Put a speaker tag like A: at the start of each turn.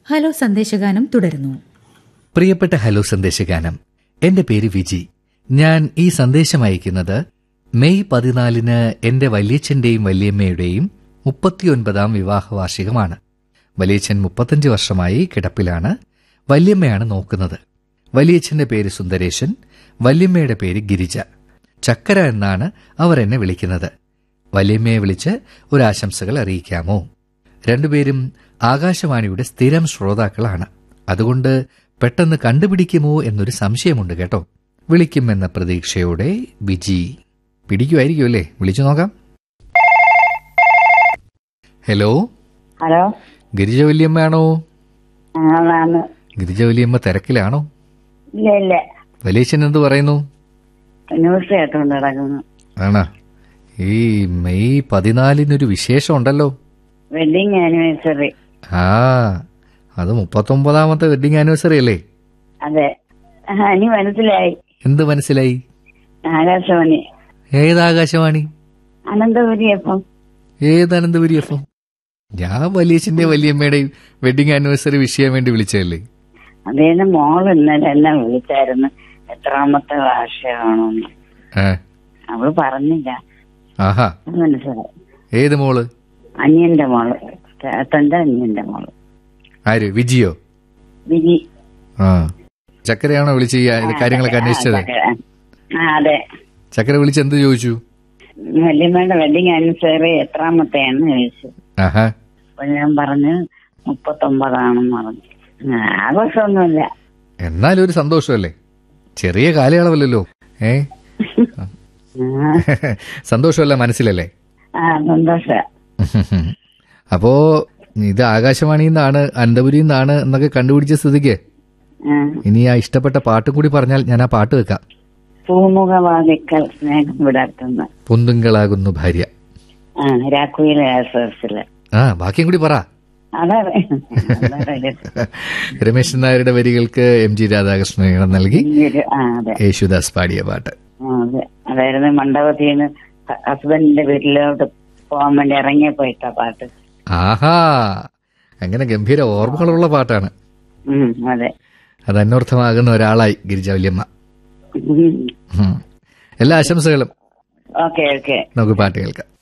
A: Hello സന്ദേശഗാനം തുടരുന്നു
B: പ്രിയപ്പെട്ട hello സന്ദേശഗാനം എന്റെ പേര് വിജി ഞാൻ ഈ സന്ദേശം അയക്കുന്നത് മെയ് പതിനാലിന് എന്റെ വല്യച്ഛന്റെയും വല്യമ്മയുടെയും മുപ്പത്തിയൊൻപതാം വിവാഹ വാർഷികമാണ് വലിയച്ഛൻ മുപ്പത്തഞ്ച് വർഷമായി കിടപ്പിലാണ് വല്യമ്മയാണ് നോക്കുന്നത് വലിയച്ഛന്റെ പേര് സുന്ദരേശൻ വല്യമ്മയുടെ പേര് ഗിരിജ ചക്കര എന്നാണ് അവർ എന്നെ വിളിക്കുന്നത് വല്യമ്മയെ വിളിച്ച് ഒരാശംസകൾ അറിയിക്കാമോ രണ്ടുപേരും ആകാശവാണിയുടെ സ്ഥിരം ശ്രോതാക്കളാണ് അതുകൊണ്ട് പെട്ടെന്ന് കണ്ടുപിടിക്കുമോ എന്നൊരു സംശയമുണ്ട് കേട്ടോ വിളിക്കുമെന്ന പ്രതീക്ഷയോടെ ബിജി പിടിക്കുമായിരിക്കും അല്ലേ വിളിച്ചു നോക്കാം ഹലോ
C: ഹലോ
B: ഗിരിജ വല്യമ്മയാണോ
C: ആണാണ്
B: ഗിരിജ വല്യമ്മ തിരക്കിലാണോ
C: ഇല്ല ഇല്ല
B: വലിയച്ഛൻ എന്ത് പറയുന്നു
C: ന്യൂസ് കേട്ടോണ്ട് കിടക്കുന്നു
B: ആണോ ഈ മെയ് പതിനാലിനൊരു വിശേഷം ഉണ്ടല്ലോ
C: വെഡിങ് ആനിവേഴ്സറി
B: ആ അത് മുപ്പത്തൊമ്പതാമത്തെ വെഡിങ് ആനിവേഴ്സറി അല്ലേ
C: അതെ ആ, ഇനി മനസ്സിലായി
B: എന്ത് മനസ്സിലായി
C: ആകാശവാണി
B: ഏത് ആകാശവാണി
C: അനന്തപുരി അപ്പം
B: ഏത് അനന്തപുരി എഫ് എം ഞാൻ വലിയച്ഛന്റെ വല്യമ്മയുടെയും വെഡിങ് ആനിവേഴ്സറി വിഷ് ചെയ്യാൻ വേണ്ടി വിളിച്ചതല്ലേ
C: അതേന്ന് മോള് ഇന്നലെ എന്നെ വിളിച്ചായിരുന്നു എത്രാമത്തെ വാർഷികമാണെന്ന്
B: ആ
C: അവള് പറഞ്ഞില്ല
B: ആഹാ
C: അത് മനസ്സിലായി
B: ഏത് മോള്
C: അനിയന്റെ മോള് ചേട്ടന്റെ അനിയന്റെ മോള്
B: ആര് വിജിയോ
C: വിജി
B: ആ ചക്കരയാണോ വിളിച്ച് ഈ ഇത് കാര്യങ്ങളൊക്കെ അന്വേഷിച്ചത്
C: ആ അതെ
B: ചക്കര വിളിച്ച് എന്ത് ചോദിച്ചു
C: വല്യമ്മയുടെ വെഡിങ് ആനിവേഴ്സറി എത്രാമത്തെയാന്ന് ചോദിച്ചു
B: ആഹാ
C: അപ്പൊ ഞാൻ പറഞ്ഞു മുപ്പത്തൊമ്പതാണെന്ന് പറഞ്ഞു ആ, ആഘോഷമൊന്നുമില്ല
B: എന്നാലും ഒരു സന്തോഷമല്ലേ ചെറിയ കാലയളവല്ലല്ലോ ഏ
C: ആ,
B: സന്തോഷമല്ല മനസ്സിലല്ലേ
C: ആ സന്തോഷ
B: അപ്പോ ഇത് ആകാശവാണിയിൽ നിന്നാണ് അനന്തപുരിയിൽ നിന്നാണ് എന്നൊക്കെ കണ്ടുപിടിച്ച സ്ഥിതിക്ക് ഇനി ആ ഇഷ്ടപ്പെട്ട പാട്ടും കൂടി പറഞ്ഞാൽ ഞാൻ ആ പാട്ട് വെക്കാം
C: പൂമുഖവാദിക്കൽ സ്നേഹം വിടർത്തുന്ന
B: പൊന്തുങ്കളാകുന്നു ഭാര്യ
C: ആ രാക്കുയിലെ ആശ്വാസില്
B: ആ ബാക്കിയും കൂടി പറ
C: അതതെ അതതെ.
B: രമേശൻ നായരുടെ വരികൾക്ക് എം ജി രാധാകൃഷ്ണൻ ഈണം നൽകി
C: ഇങ്ങൊരു- ആ അതെ
B: യേശുദാസ് പാടിയ പാട്ട്
C: ആ, അതെ അതായിരുന്നു മണ്ഡപത്തിൽ നിന്ന് ഹസ്ബൻഡിന്റെ വീട്ടിലോട്ട് പോകാൻ വേണ്ടി ഇറങ്ങിയപ്പോ ഇട്ട പാട്ട്
B: ആഹാ അങ്ങനെ ഗംഭീര ഓർമ്മകളുള്ള പാട്ടാണ്
C: ഉം അതെ
B: അത് അന്വർത്ഥമാകുന്ന ഒരാളായി ഗിരിജ വല്യമ്മ
C: ഉം.
B: ഉം. എല്ലാ ആശംസകളും
C: ഓക്കെ ഓക്കെ
B: നമുക്ക് പാട്ട് കേൾക്കാം